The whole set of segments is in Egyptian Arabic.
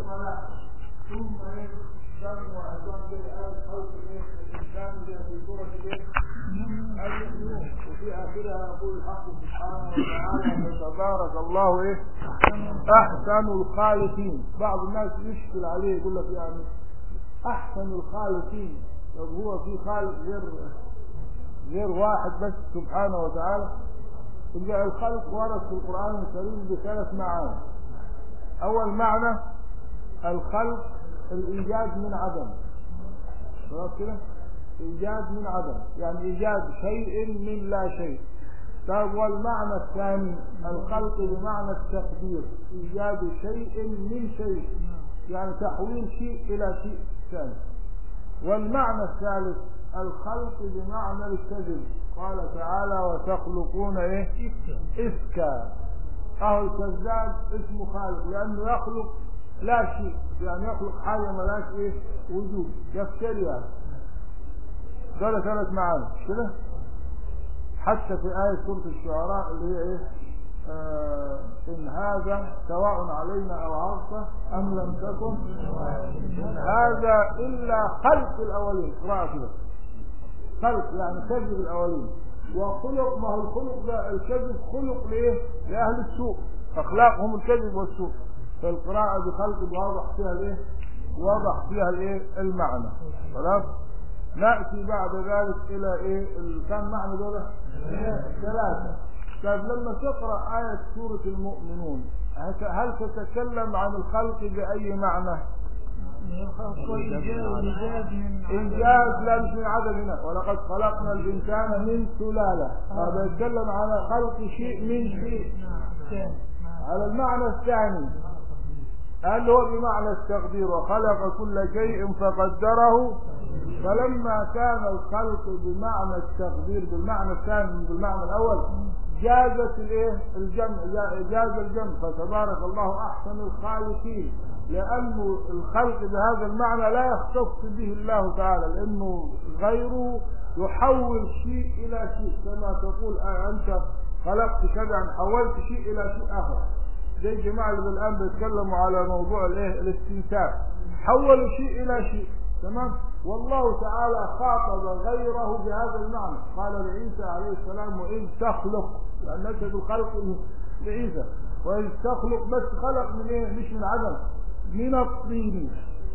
لا ثم دم وعظام زي آية خلق الإنسان زي في سورة الإيه؟ المؤمنون وفي آخرها يقول الحق سبحانه وتعالى فتبارك الله إيه؟ أحسن الخالقين بعض الناس يشكل عليه يقول لك يعني أحسن الخالقين طب هو في خالق غير غير واحد بس سبحانه وتعالى يبقى الخلق ورد في القرآن الكريم بثلاث معاني أول معنى الخلق الإيجاد من عدم خلاص كده إيجاد من عدم يعني إيجاد شيء من لا شيء طيب والمعنى الثاني الخلق بمعنى التقدير إيجاد شيء من شيء يعني تحويل شيء إلى شيء ثاني والمعنى الثالث الخلق بمعنى الكذب قال تعالى وتخلقون ايه افكا اهو الكذاب اسمه خالق لانه يخلق لا شيء يعني يخلق حاجه ملاش ايه وجود يفتري يعني دول ثلاث معاني مش كده حتى في آية سورة الشعراء اللي هي ايه آه إن هذا سواء علينا أو عرفة أم لم تكن هذا إلا خلق الأولين قراءة كده خلق يعني كذب الأولين وخلق ما هو الخلق ده الكذب خلق لإيه؟ لأهل السوء أخلاقهم الكذب والسوء فالقراءة بخلق واضح فيها الإيه؟ واضح فيها الإيه؟ المعنى خلاص نأتي بعد ذلك إلى إيه؟ كم معنى دول؟ ثلاثة طيب لما تقرأ آية سورة المؤمنون هل تتكلم عن الخلق بأي معنى؟ إنجاز لا مش من عدم هنا ولقد خلقنا الإنسان من سلالة هذا يتكلم على خلق شيء من شيء على المعنى الثاني قال هو بمعنى التقدير وخلق كل شيء فقدره فلما كان الخلق بمعنى التقدير بالمعنى الثاني بالمعنى الأول جازت الايه الجمع جاز الجمع فتبارك الله احسن الخالقين لانه الخلق بهذا المعنى لا يختص به الله تعالى لانه غيره يحول شيء الى شيء كما تقول آه انت خلقت كذا يعني حولت شيء الى شيء اخر زي الجماعه اللي الان بيتكلموا على موضوع الايه الاستنساخ حولوا شيء الى شيء تمام والله تعالى خاطب غيره بهذا المعنى قال لعيسى عليه السلام وإذ تخلق لأن نشهد الخلق لعيسى وإذ تخلق بس خلق من إيه مش من عدم من الطين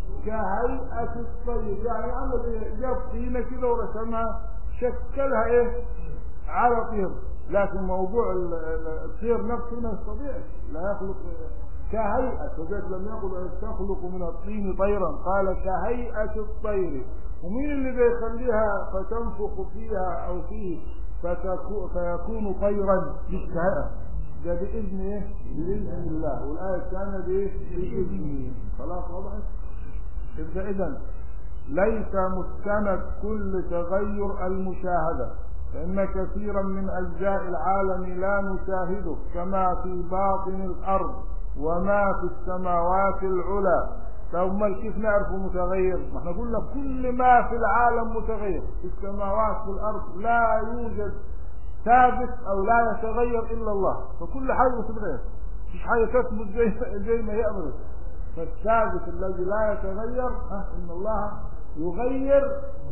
كهيئة الطير يعني عمل إيه جاب طينة كده ورسمها شكلها إيه على طير لكن موضوع الطير نفسه ما يستطيع لا يخلق كهيئة وذلك لم يقل تخلق من الطين طيرا قال كهيئة الطير ومين اللي بيخليها فتنفخ فيها او فيه فتكو فيكون طيرا بالكهيئة ده بإذن ايه؟ بإذن الله والآية الثانية بايه؟ بإذنه خلاص وضحت؟ يبقى إذا ليس مستند كل تغير المشاهدة فإن كثيرا من أجزاء العالم لا نشاهده كما في باطن الأرض وما في السماوات العلى فأمال كيف نعرف متغير ما احنا قلنا كل ما في العالم متغير في السماوات في الأرض لا يوجد ثابت أو لا يتغير إلا الله فكل حاجة بتتغير مش حاجة تثبت زي, زي ما يأمر فالثابت الذي لا يتغير إن الله يغير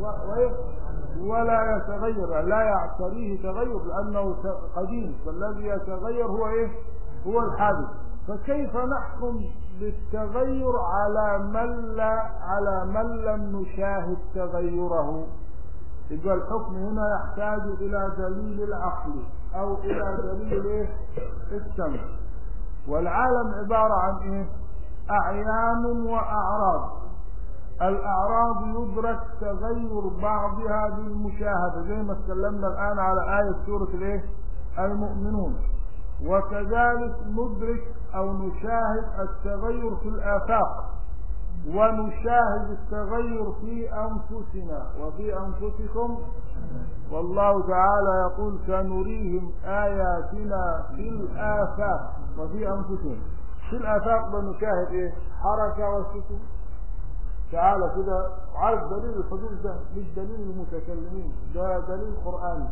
ولا يتغير لا يعتريه تغير لأنه قديم فالذي يتغير هو إيه هو الحادث فكيف نحكم بالتغير على من لا على من لم نشاهد تغيره يبقى الحكم هنا يحتاج الى دليل العقل او الى دليل ايه السمع والعالم عبارة عن ايه اعيان واعراض الاعراض يدرك تغير بعضها بالمشاهدة زي ما اتكلمنا الان على آية سورة الايه المؤمنون وكذلك ندرك او نشاهد التغير في الافاق ونشاهد التغير في انفسنا وفي انفسكم والله تعالى يقول سنريهم اياتنا في الافاق وفي انفسهم في الافاق بنشاهد ايه حركه وسكون تعالى كده عارف دليل الحدوث ده مش دليل المتكلمين ده دليل قراني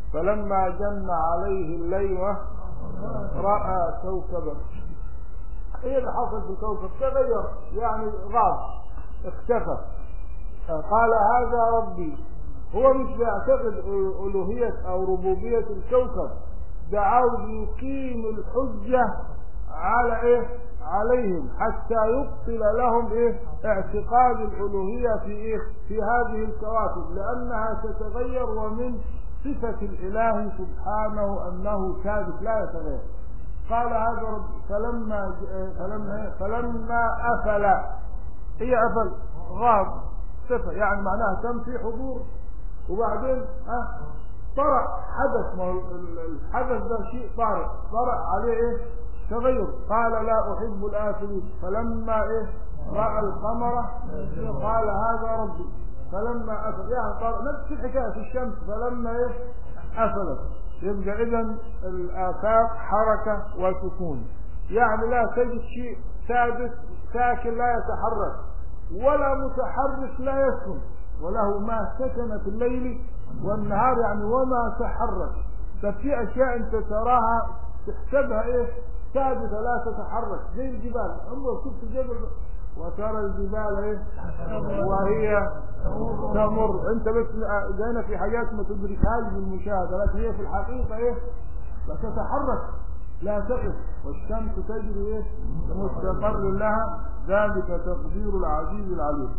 فلما جن عليه الليل رأى كوكبا ايه اللي حصل في الكوكب تغير يعني غاب اختفى قال هذا ربي هو مش بيعتقد ألوهية أو ربوبية الكوكب ده عاوز يقيم الحجة على إيه عليهم حتى يبطل لهم إيه اعتقاد الألوهية في إيه في هذه الكواكب لأنها تتغير ومن صفة الإله سبحانه أنه ثابت لا يتغير قال هذا رب فلما فلما فلما أفل هي أفل غاب صفة يعني معناها كان في حضور وبعدين ها طرأ حدث ما الحدث ده شيء طارئ طرأ عليه ايه تغير قال لا احب الافلين فلما ايه راى القمر قال هذا ربي فلما افل يعني طارئ نفس الحكايه في الشمس فلما ايه افلت يبقى اذا الافاق حركه وسكون يعني لا تجد شيء ثابت ساكن لا يتحرك ولا متحرك لا يسكن وله ما سكن في الليل والنهار يعني وما تحرك ففي اشياء انت تراها تحسبها ايه ثابته لا تتحرك زي الجبال عمرك شفت جبل وترى الجبال ايه وهي تمر انت بس جاينا في حاجات ما تدركهاش بالمشاهده لكن هي في الحقيقه ايه لا تتحرك لا تقف والشمس تجري ايه مستقر لها ذلك تقدير العزيز العليم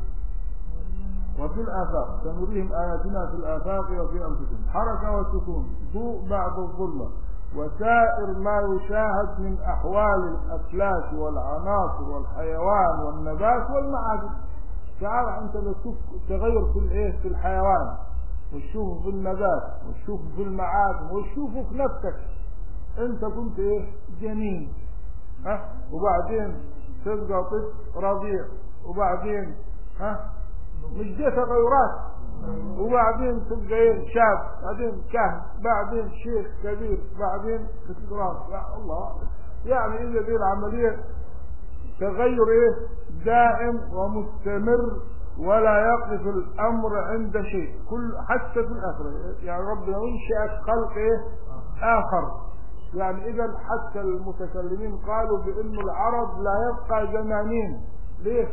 وفي الآفاق سنريهم آياتنا في الآفاق وفي أنفسهم حركة وسكون ضوء بعد الظلمة وسائر ما يشاهد من أحوال الأفلاك والعناصر والحيوان والنبات والمعادن تعال أنت بتشوف تغير في الإيه في الحيوان وتشوفه في النبات وتشوفه في المعادن وتشوفه في نفسك أنت كنت إيه جنين ها وبعدين تبقى طفل رضيع وبعدين ها مش دي تغيرات وبعدين تبقى ايه شاب بعدين كهن بعدين شيخ كبير بعدين استقرار يا الله يعني اذا دي العمليه تغير ايه دائم ومستمر ولا يقف الامر عند شيء كل حتى في الاخره يعني ربنا انشأ خلق ايه اخر يعني اذا حتى المتكلمين قالوا بان العرب لا يبقى زمانين ليه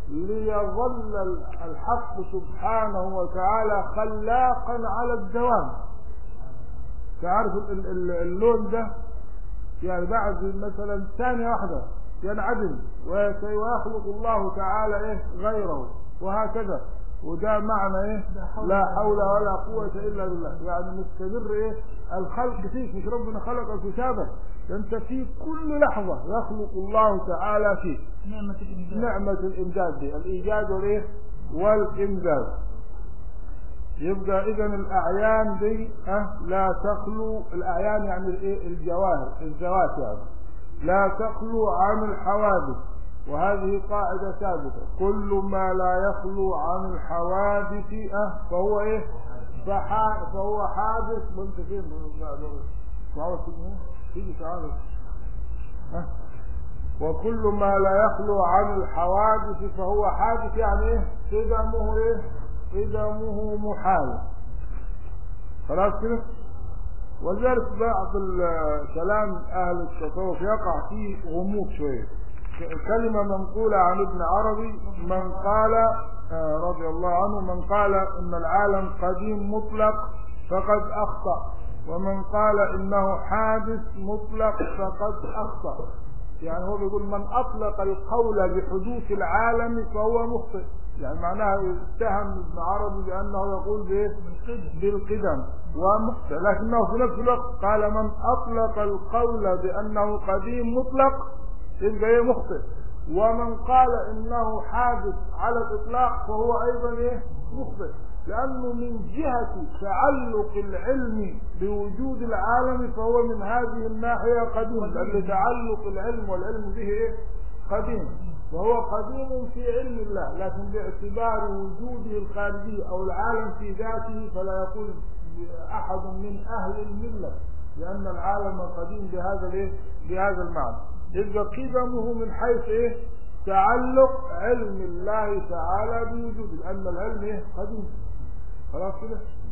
ليظل الحق سبحانه وتعالى خلاقا على الدوام تعرف اللون ده يعني بعد مثلا ثانية واحدة ينعدم وسيخلق الله تعالى ايه غيره وهكذا وده معنى ايه لا حول ولا قوة الا بالله يعني مستمر ايه الخلق فيك مش ربنا خلقك وسابك انت في كل لحظة يخلق الله تعالى فيك نعمة الإنجاز نعمة الإمداد دي الإيجاد والإيه والإمداد يبقى إذا الأعيان دي أه لا تخلو الأعيان يعني الإيه الجواهر الذوات يعني لا تخلو عن الحوادث وهذه قاعدة ثابتة كل ما لا يخلو عن الحوادث أه فهو إيه فحا فهو حادث وانت فين تعرف تيجي تعرف أه وكل ما لا يخلو عن الحوادث فهو حادث يعني ايه قدمه ايه قدمه محال خلاص كده ولذلك بعض كلام اهل التصوف يقع فيه غموض شويه كلمة منقولة عن ابن عربي من قال رضي الله عنه من قال ان العالم قديم مطلق فقد اخطأ ومن قال انه حادث مطلق فقد اخطأ يعني هو بيقول من اطلق القول بحدوث العالم فهو مخطئ يعني معناها اتهم ابن عربي بانه يقول بايه بالقدم ومخطئ لكنه في نفس الوقت قال من اطلق القول بانه قديم مطلق يبقى ايه مخطئ ومن قال انه حادث على الاطلاق فهو ايضا ايه مخطئ لانه من جهه تعلق العلم بوجود العالم فهو من هذه الناحيه قديم لان تعلق العلم والعلم به ايه قديم وهو قديم في علم الله لكن باعتبار وجوده الخارجي او العالم في ذاته فلا يقول احد من اهل المله لان العالم قديم بهذا الايه بهذا المعنى يبقى قدمه من حيث ايه تعلق علم الله تعالى بوجوده لان العلم ايه قديم خلاص كده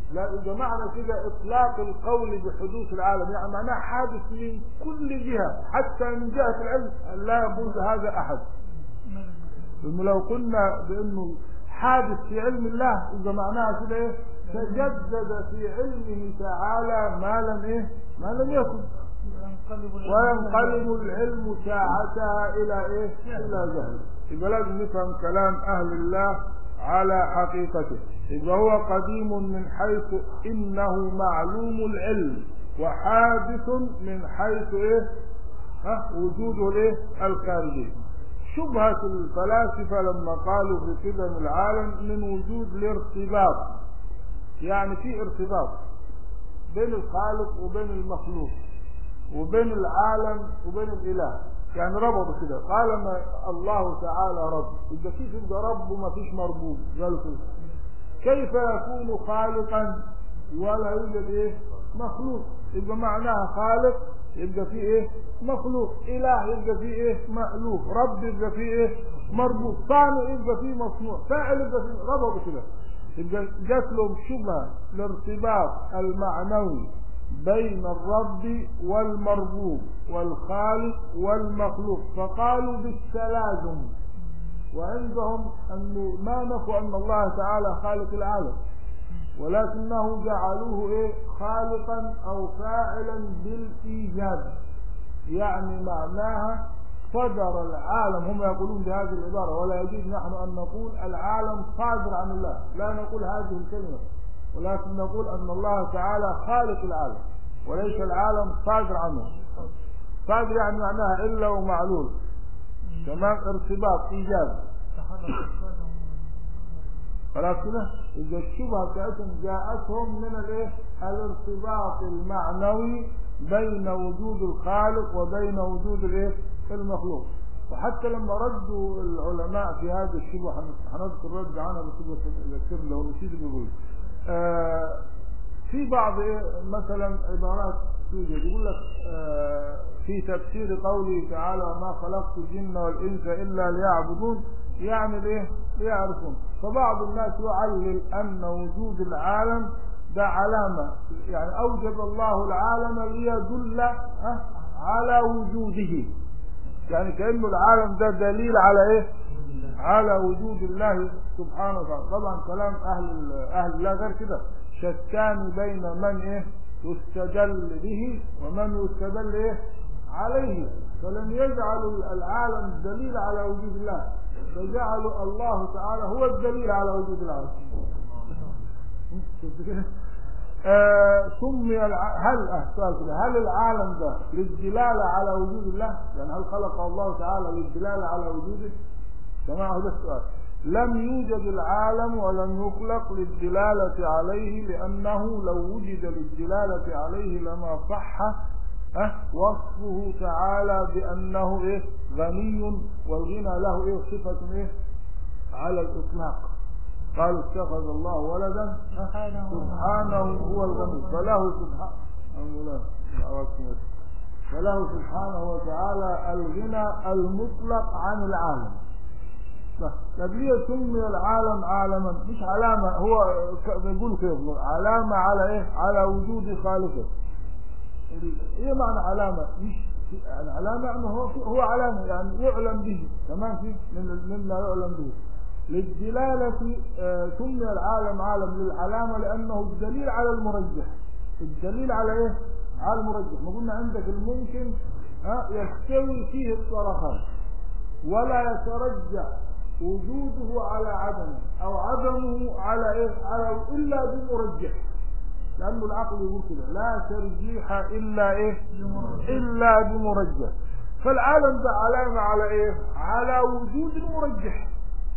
لا إذا معنى كده إطلاق القول بحدوث العالم يعني معناه حادث من كل جهة حتى من جهة العلم لا يقول هذا أحد لأنه لو قلنا بأنه حادث في علم الله إذا معناها كده إيه تجدد في علمه تعالى ما لم إيه ما لم يكن وينقلب العلم ساعتها إلى إيه إلى جهل يبقى لازم نفهم كلام أهل الله على حقيقته إذا هو قديم من حيث إنه معلوم العلم وحادث من حيث إيه ها وجوده الإيه الخارجي شبهة الفلاسفة لما قالوا في قدم العالم من وجود الارتباط يعني في ارتباط بين الخالق وبين المخلوق وبين العالم وبين الإله يعني ربطوا كده قال ما الله تعالى رب إذا كيف يبقى رب وما فيش مربوب قالوا كده كيف يكون خالقا ولا يوجد ايه مخلوق يبقى معناها خالق يبقى فيه ايه مخلوق اله يبقى فيه ايه مألوف رب يبقى فيه ايه مربوط صانع يبقى فيه مصنوع فاعل يبقى فيه ربطوا كده يبقى جات لهم شبهه الارتباط المعنوي بين الرب والمربوب والخالق والمخلوق فقالوا بالتلازم وعندهم أنه ما نفوا أن الله تعالى خالق العالم ولكنه جعلوه إيه خالقا أو فاعلا بالإيجاد يعني معناها صدر العالم هم يقولون بهذه العبارة ولا يجوز نحن أن نقول العالم صادر عن الله لا نقول هذه الكلمة ولكن نقول أن الله تعالى خالق العالم وليس العالم صادر عنه صادر يعني معناها إلا ومعلول تمام ارتباط إيجاب خلاص كده إذا الشبهة بتاعتهم جاءتهم من الايه الارتباط المعنوي بين وجود الخالق وبين وجود الايه المخلوق وحتى لما ردوا العلماء في هذه الشبهة هنذكر رد عنها بس بذكر لو نسيت بقول آه في بعض إيه مثلا عبارات توجد يقول لك آه في تفسير قوله تعالى ما خلقت الجن والانس الا ليعبدون يعني ايه ليعرفون فبعض الناس يعلل ان وجود العالم ده علامه يعني اوجد الله العالم ليدل على وجوده يعني كانه العالم ده دليل على ايه على وجود الله سبحانه وتعالى طبعا كلام اهل اهل الله غير كده شتان بين من ايه يستدل به ومن يستدل ايه عليه فلم يجعلوا العالم دليل على وجود الله فجعلوا الله تعالى هو الدليل على وجود العالم آه سمي الع... هل أسأل كده هل العالم ده للدلالة على وجود الله يعني هل خلق الله تعالى للدلالة على وجوده جماعة هذا السؤال لم يوجد العالم ولم يخلق للدلالة عليه لأنه لو وجد للدلالة عليه لما صح أه وصفه تعالى بأنه إيه غني والغنى له إيه صفة إيه على الإطلاق قالوا اتخذ الله ولدا سبحانه هو الغني فله سبحانه فله سبحانه وتعالى الغنى المطلق عن العالم طب ليه سمي العالم عالما مش علامة هو بيقول كيف علامة على ايه على وجود خالقه ايه معنى علامة مش يعني علامة انه هو هو علامة يعني يعلم به تمام في من مما يعلم به للدلالة آه سمي العالم عالم للعلامة لأنه الدليل على المرجح الدليل على ايه على المرجح ما قلنا عندك الممكن ها يستوي فيه الطرفان ولا يترجح وجوده على عدمه او عدمه على ايه على الا بمرجح لانه العقل يقول كده لا ترجيح الا ايه الا بمرجح فالعالم ده علامه على ايه على وجود المرجح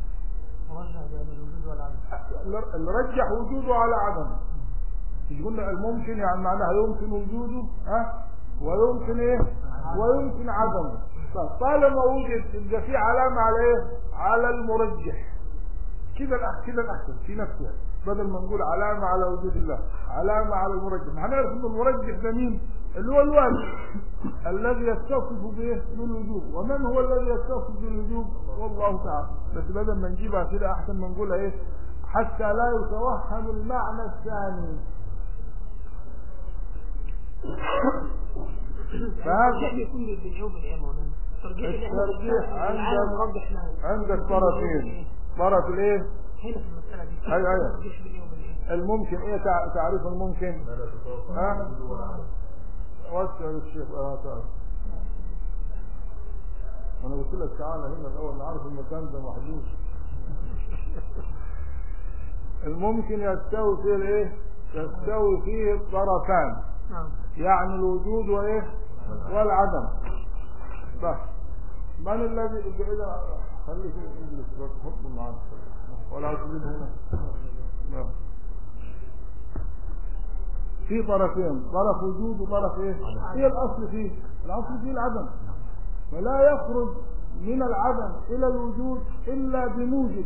اللي رجح وجوده على عدمه مش قلنا الممكن يعني معناها يمكن وجوده ها ويمكن ايه ويمكن عدمه طالما وجد يبقى في علامه على ايه على المرجح كده كده الاحسن في نفسها بدل ما نقول علامه على وجود الله علامه على المرجح هنعرف ان المرجح ده مين اللي هو الواجب الذي يتصف به بالوجوب ومن هو الذي يتصف بالوجوب والله تعالى بس بدل ما نجيبها كده احسن ما نقولها ايه حتى لا يتوهم المعنى الثاني فهذا يكون بالدنيا وبالايه مولانا الترجيح عندك عندك طرفين طرف الايه هنا في المساله دي أيوة، أيوة. الترجيح بالإيه وبالإيه؟ الممكن ايه تع- تعريف الممكن ها وسع الشيخ اه تعال انا قلت لك تعالى هنا الاول نعرف المكان ده محدود الممكن يستوي فيه الايه يستوي فيه الطرفان نعم يعني الوجود وايه والعدم بس من الذي إذا خليه في الانجليز بس حطه معانا ولا تجيب هنا لا. في طرفين طرف وجود وطرف ايه هي الاصل فيه الاصل فيه العدم فلا يخرج من العدم الى الوجود الا بموجب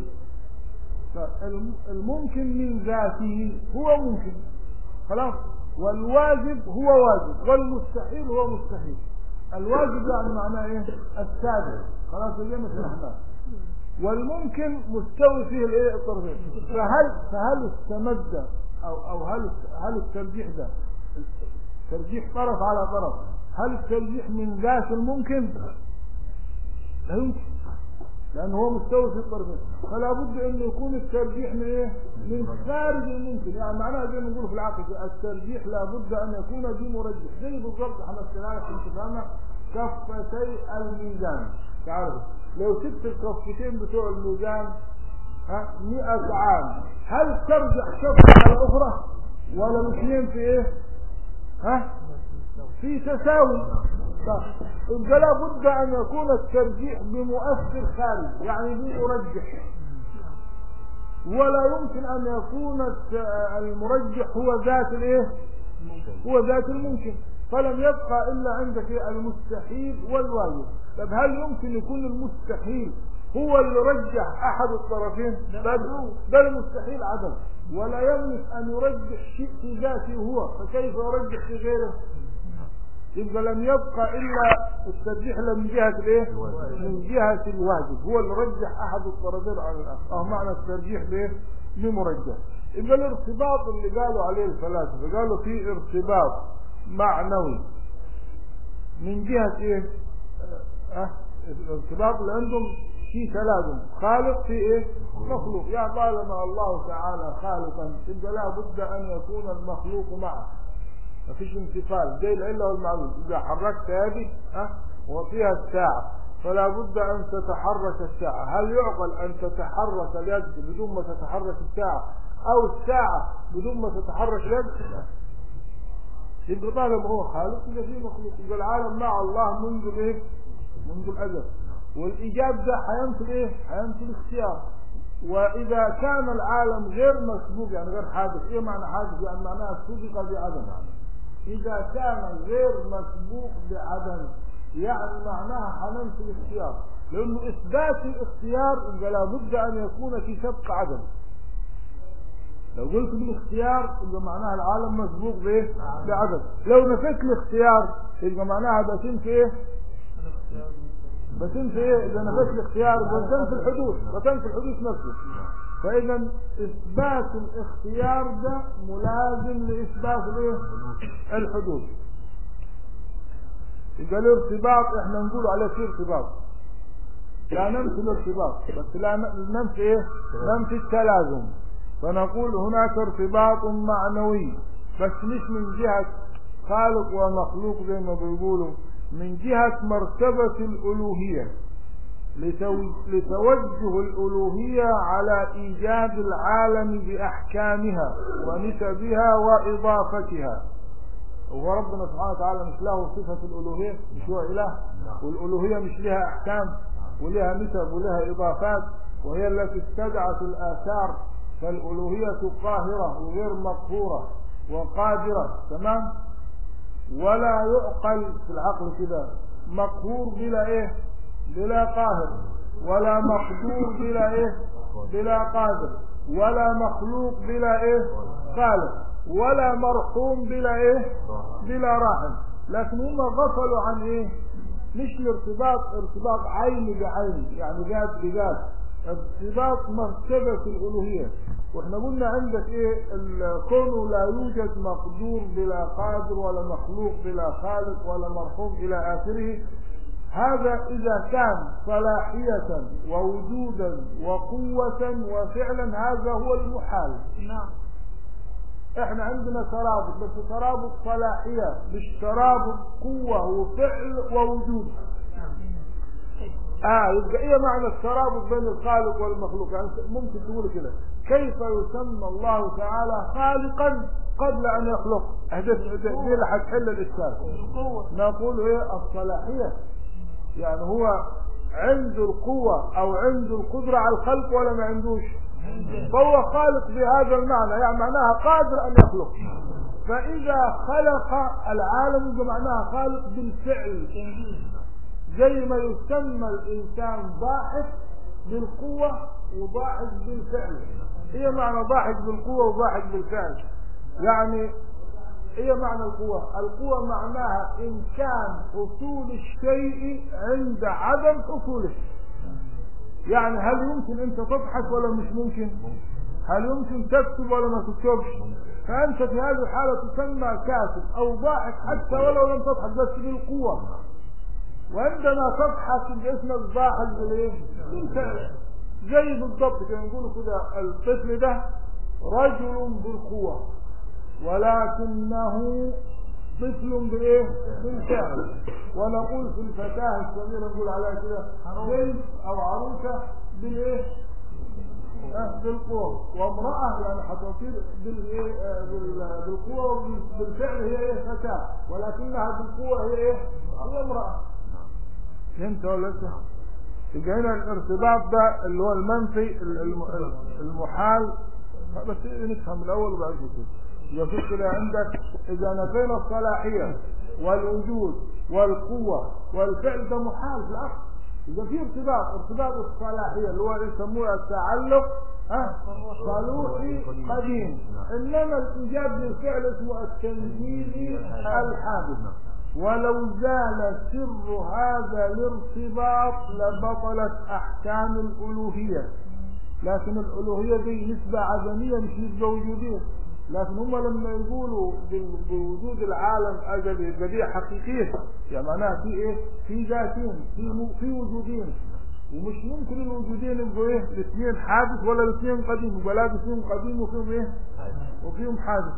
فالممكن من ذاته هو ممكن خلاص والواجب هو واجب والمستحيل هو مستحيل الواجب يعني معناه ايه الثابت خلاص زي ما شرحناه والممكن مستوي فيه الايه الطرفين فهل فهل استمد او او هل هل الترجيح ده ترجيح طرف على طرف هل الترجيح من ذات الممكن لا يمكن لانه هو مستوي في الطرفين فلا بد انه يكون الترجيح من ايه من خارج الممكن يعني معناها زي ما نقول في العقيده الترجيح لا بد ان يكون بمرجح زي بالضبط احنا استنانا كنت فاهمه كفتي الميزان تعرف لو سبت الكفتين بتوع الميزان ها 100 عام هل ترجع كفه على اخرى ولا الاثنين في ايه ها في تساوي طيب، يبقى لابد ان يكون الترجيح بمؤثر خارج يعني بمرجح ولا يمكن ان يكون الت- المرجح هو ذات الايه هو ذات الممكن فلم يبقى الا عندك المستحيل والواجب طب هل يمكن يكون المستحيل هو اللي رجح احد الطرفين بل بل المستحيل عدم ولا يملك ان يرجح شيء في ذاته هو فكيف يرجح في غيره يبقى لم يبقى الا الترجيح لا من جهه الايه من جهه الواجب هو اللي رجح احد الطرفين على الاخر اه معنى الترجيح بايه بمرجح يبقى الارتباط اللي قالوا عليه الفلاسفه قالوا في ارتباط معنوي من جهه ايه اه آه، الارتباط اللي عندهم في تلازم خالق في ايه مخلوق يا طالما الله تعالى خالقا يبقى لا بد ان يكون المخلوق معه ما فيش انتقال زي العلة والمعلول إذا حركت هذه ها وفيها الساعة فلا بد أن تتحرك الساعة هل يعقل أن تتحرك اليد بدون ما تتحرك الساعة أو الساعة بدون ما تتحرك اليد يبقى طالما هو خالق يبقى فيه مخلوق يبقى العالم مع الله منذ ايه؟ منذ الأزل والإيجاب ده هينفي ايه؟ هينفي الاختيار وإذا كان العالم غير مسبوق يعني غير حادث إيه معنى حادث؟ يعني معناها سبق بعدم إذا كان غير مسبوق بعدم يعني معناها هننفي الاختيار لأنه إثبات الاختيار يبقى لابد أن يكون في سبق عدم لو قلت بالاختيار يبقى معناها العالم مسبوق بايه؟ بعدم لو نفيت الاختيار يبقى معناها بتنفي ايه؟ بتنفي ايه؟ اذا نفيت الاختيار بتنفي الحدوث بتنفي الحدوث نفسه فاذا اثبات الاختيار ده ملازم لاثبات الايه؟ الحدوث يبقى له ارتباط احنا نقول عليه في ارتباط لا ننفي الارتباط بس لا ن- ننفي ايه؟ ننفي التلازم فنقول هناك ارتباط معنوي بس مش من جهة خالق ومخلوق زي ما بيقولوا من جهة مرتبة الألوهية لتو- لتوجه الألوهية على إيجاد العالم بأحكامها ونسبها وإضافتها هو ربنا سبحانه وتعالى مش له صفة الألوهية مش هو إله والألوهية مش لها أحكام ولها نسب ولها إضافات وهي التي استدعت الآثار فالألوهية قاهرة وغير مقهورة وقادرة تمام ولا يعقل في العقل كده مقهور بلا ايه بلا قاهر ولا مقدور بلا ايه بلا قادر ولا مخلوق بلا ايه خالق ولا مرحوم بلا ايه بلا راحم لكن هم غفلوا عن ايه مش الارتباط ارتباط عين بعين يعني ذات بذات ارتباط مرتبة الألوهية واحنا قلنا عندك ايه الكون لا يوجد مقدور بلا قادر ولا مخلوق بلا خالق ولا مرحوم الى اخره هذا اذا كان صلاحية ووجودا وقوة وفعلا هذا هو المحال نعم احنا عندنا ترابط بس ترابط صلاحية مش ترابط قوة وفعل ووجود اه يبقى ايه معنى الترابط بين الخالق والمخلوق يعني ممكن تقول كده كيف يسمى الله تعالى خالقا قبل ان يخلق هذه دي اللي هتحل الاشكال القوة نقول ايه الصلاحية يعني هو عنده القوة او عنده القدرة على الخلق ولا ما عندوش فهو خالق بهذا المعنى يعني معناها قادر ان يخلق فاذا خلق العالم يبقى معناها خالق بالفعل زي ما يسمى الانسان ضاحك بالقوة وضاحك بالفعل هي معنى ضاحك بالقوة وضاحك بالفعل يعني هي معنى القوة القوة معناها إمكان حصول الشيء عند عدم حصوله يعني هل يمكن أنت تضحك ولا مش ممكن هل يمكن تكتب ولا ما تكتبش فأنت في هذه الحالة تسمى كاتب أو ضاحك حتى ولو لم تضحك بس بالقوة وعندما تضحك يبقى اسمك ضاحك بالايه؟ بالفعل زي بالضبط كده نقول كده الطفل ده رجل بالقوة ولكنه طفل بالايه؟ بالفعل ونقول في الفتاة الصغيرة نقول عليها كده بنت او عروسة بالايه؟ آه، بالقوة وامرأة يعني حتصير بالايه؟ آه، بال- بالقوة وبالفعل هي ايه؟ فتاة ولكنها بالقوة هي ايه؟ هي امرأة فهمت ولا لسه؟ يبقى هنا الارتباط ده اللي هو المنفي ال- الم- المحال بس نفهم الاول وبعد كده يقول كده عندك اذا نفينا الصلاحيه والوجود والقوه والفعل ده محال في الاصل اذا في ارتباط ارتباط الصلاحيه اللي هو يسموه التعلق ها صلوحي قديم انما الايجاب للفعل اسمه التنزيل الحادث ولو زال سر هذا الارتباط لبطلت احكام الالوهيه لكن الالوهيه دي نسبه عدميه مش نسبه وجوديه لكن هم لما يقولوا بال- بوجود العالم ازلي يبقى دي حقيقيه يعني معناها في ايه؟ في ذاتين في م- في وجودين ومش ممكن الوجودين يبقوا ايه؟ الاثنين حادث ولا الاثنين قديم يبقى لازم فيهم قديم وفيهم ايه؟ وفيهم حادث.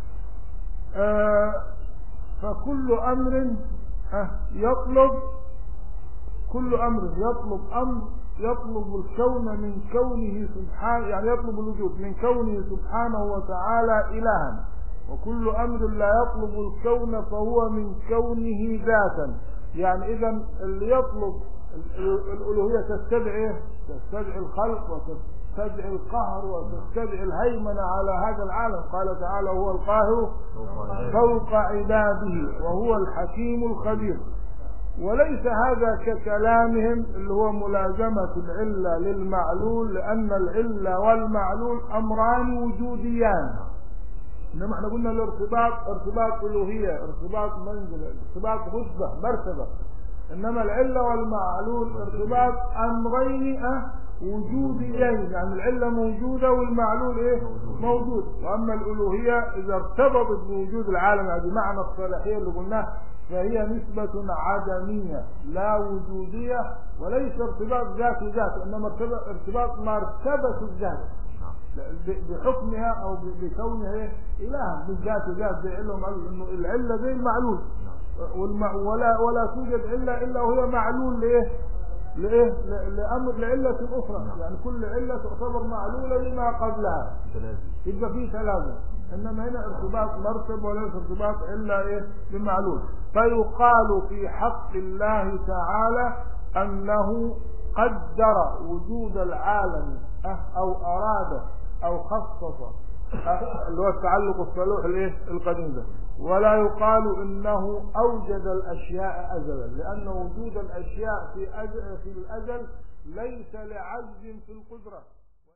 آه فكل امر آه يطلب كل امر يطلب امر يطلب الكون من كونه سبحانه يعني يطلب الوجود من كونه سبحانه وتعالى الها وكل امر لا يطلب الكون فهو من كونه ذاتا يعني اذا اللي يطلب ال- ال- الالوهيه تستدعي إيه؟ تستدعي الخلق وتستدعي القهر وتستدعي الهيمنه على هذا العالم قال تعالى هو القاهر فوق عباده وهو الحكيم الخبير وليس هذا ككلامهم اللي هو ملازمة العلة للمعلول لأن العلة والمعلول أمران وجوديان إنما احنا قلنا الارتباط ارتباط ألوهية ارتباط منزل ارتباط رتبة مرتبة إنما العلة والمعلول ارتباط أمرين أه وجوديين يعني العلة موجودة والمعلول إيه موجود وأما الألوهية إذا ارتبطت بوجود العالم يعني بمعنى الصلاحية اللي قلناه فهي نسبة عدمية لا وجودية وليس ارتباط ذات ذات إنما ارتباط- ارتباط مرتبة الذات ب- بحكمها او ب- بكونها إيه؟ الها مش ذات ذات زي علهم قالوا انه العله دي المعلول والمع ولا ولا توجد عله الا وهي معلول لايه؟ لايه؟ ل- لامر لعله اخرى يعني كل عله تعتبر معلوله لما قبلها يبقى في تلازم انما هنا ارتباط مرتب وليس ارتباط الا ايه بمعلول فيقال في حق الله تعالى انه قدر وجود العالم أه، او اراد او خصص أه، اللي هو التعلق الصلوح الايه القديم ده ولا يقال انه اوجد الاشياء ازلا لان وجود الاشياء في أز- في الازل ليس لعجز في القدره